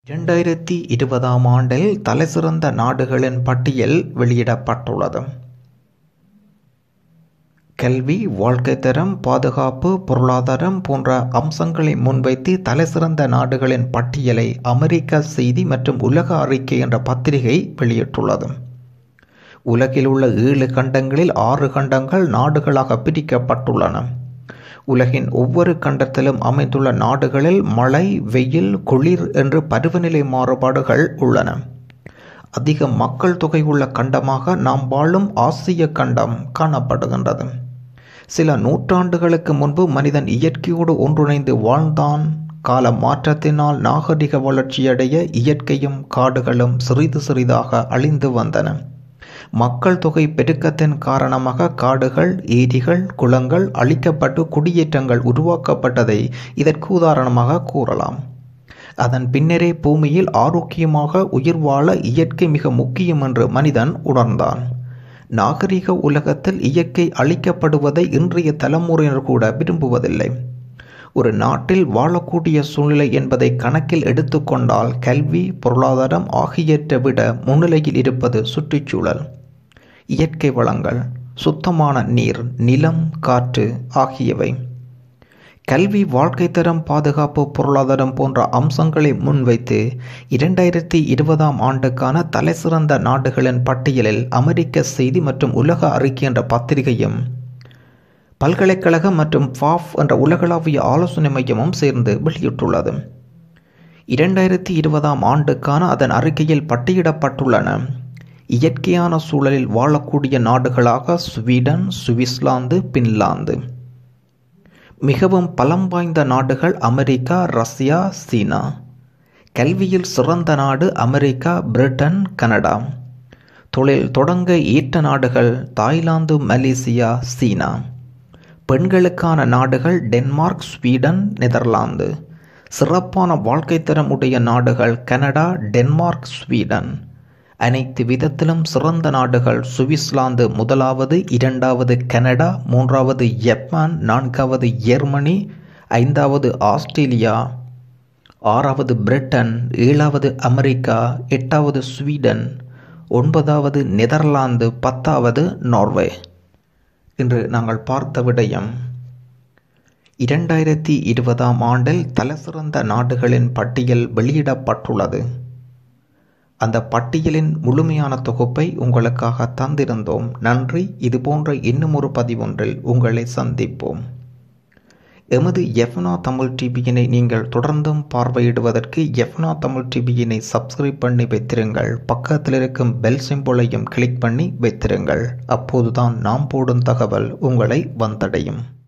இரண்டாயிரத்தி இருபதாம் ஆண்டில் தலைசிறந்த நாடுகளின் பட்டியல் வெளியிடப்பட்டுள்ளது கல்வி வாழ்க்கைத் தரம் பாதுகாப்பு பொருளாதாரம் போன்ற அம்சங்களை முன்வைத்து தலைசிறந்த நாடுகளின் பட்டியலை அமெரிக்க செய்தி மற்றும் உலக அறிக்கை என்ற பத்திரிகை வெளியிட்டுள்ளது உலகில் உள்ள ஏழு கண்டங்களில் ஆறு கண்டங்கள் நாடுகளாக பிரிக்கப்பட்டுள்ளன உலகின் ஒவ்வொரு கண்டத்திலும் அமைந்துள்ள நாடுகளில் மழை வெயில் குளிர் என்று பருவநிலை மாறுபாடுகள் உள்ளன அதிக மக்கள் தொகை உள்ள கண்டமாக நாம் வாழும் ஆசிய கண்டம் காணப்படுகின்றது சில நூற்றாண்டுகளுக்கு முன்பு மனிதன் இயற்கையோடு ஒன்றிணைந்து வாழ்ந்தான் கால மாற்றத்தினால் நாகரிக வளர்ச்சியடைய இயற்கையும் காடுகளும் சிறிது சிறிதாக அழிந்து வந்தன மக்கள் தொகை பெருக்கத்தின் காரணமாக காடுகள் ஏரிகள் குளங்கள் அழிக்கப்பட்டு குடியேற்றங்கள் உருவாக்கப்பட்டதை இதற்கு உதாரணமாக கூறலாம் அதன் பின்னரே பூமியில் ஆரோக்கியமாக உயிர் வாழ இயற்கை மிக முக்கியம் என்று மனிதன் உணர்ந்தான் நாகரிக உலகத்தில் இயற்கை அழிக்கப்படுவதை இன்றைய தலைமுறையினர் கூட விரும்புவதில்லை ஒரு நாட்டில் வாழக்கூடிய சூழ்நிலை என்பதை கணக்கில் எடுத்துக்கொண்டால் கல்வி பொருளாதாரம் ஆகியவற்றை விட முன்னிலையில் இருப்பது சுற்றுச்சூழல் இயற்கை வளங்கள் சுத்தமான நீர் நிலம் காற்று ஆகியவை கல்வி வாழ்க்கை தரம் பாதுகாப்பு பொருளாதாரம் போன்ற அம்சங்களை முன்வைத்து இரண்டாயிரத்தி இருபதாம் ஆண்டுக்கான தலைசிறந்த நாடுகளின் பட்டியலில் அமெரிக்க செய்தி மற்றும் உலக அறிக்கை என்ற பத்திரிகையும் பல்கலைக்கழகம் மற்றும் ஃபாஃப் என்ற உலகளாவிய ஆலோசனை மையமும் சேர்ந்து வெளியிட்டுள்ளது இரண்டாயிரத்தி இருபதாம் ஆண்டுக்கான அதன் அறிக்கையில் பட்டியிடப்பட்டுள்ளன இயற்கையான சூழலில் வாழக்கூடிய நாடுகளாக ஸ்வீடன் சுவிட்சர்லாந்து பின்லாந்து மிகவும் பலம் வாய்ந்த நாடுகள் அமெரிக்கா ரஷ்யா சீனா கல்வியில் சிறந்த நாடு அமெரிக்கா பிரிட்டன் கனடா தொழில் தொடங்க ஏற்ற நாடுகள் தாய்லாந்து மலேசியா சீனா பெண்களுக்கான நாடுகள் டென்மார்க் ஸ்வீடன் நெதர்லாந்து சிறப்பான வாழ்க்கை தரம் உடைய நாடுகள் கனடா டென்மார்க் ஸ்வீடன் அனைத்து விதத்திலும் சிறந்த நாடுகள் சுவிட்சர்லாந்து முதலாவது இரண்டாவது கனடா மூன்றாவது ஜப்பான் நான்காவது ஜெர்மனி ஐந்தாவது ஆஸ்திரேலியா ஆறாவது பிரிட்டன் ஏழாவது அமெரிக்கா எட்டாவது ஸ்வீடன் ஒன்பதாவது நெதர்லாந்து பத்தாவது நார்வே இன்று நாங்கள் பார்த்த விடயம் இரண்டாயிரத்தி இருபதாம் ஆண்டில் தலைசிறந்த நாடுகளின் பட்டியல் வெளியிடப்பட்டுள்ளது அந்த பட்டியலின் முழுமையான தொகுப்பை உங்களுக்காக தந்திருந்தோம் நன்றி இதுபோன்ற இன்னும் ஒரு பதிவொன்றில் உங்களை சந்திப்போம் எமது எஃப்னா தமிழ் டிவியினை நீங்கள் தொடர்ந்தும் பார்வையிடுவதற்கு எஃப்னா தமிழ் டிவியினை சப்ஸ்கிரைப் பண்ணி வைத்திருங்கள் பக்கத்தில் இருக்கும் பெல் சிம்போலையும் கிளிக் பண்ணி வைத்திருங்கள் அப்போதுதான் நாம் போடும் தகவல் உங்களை வந்தடையும்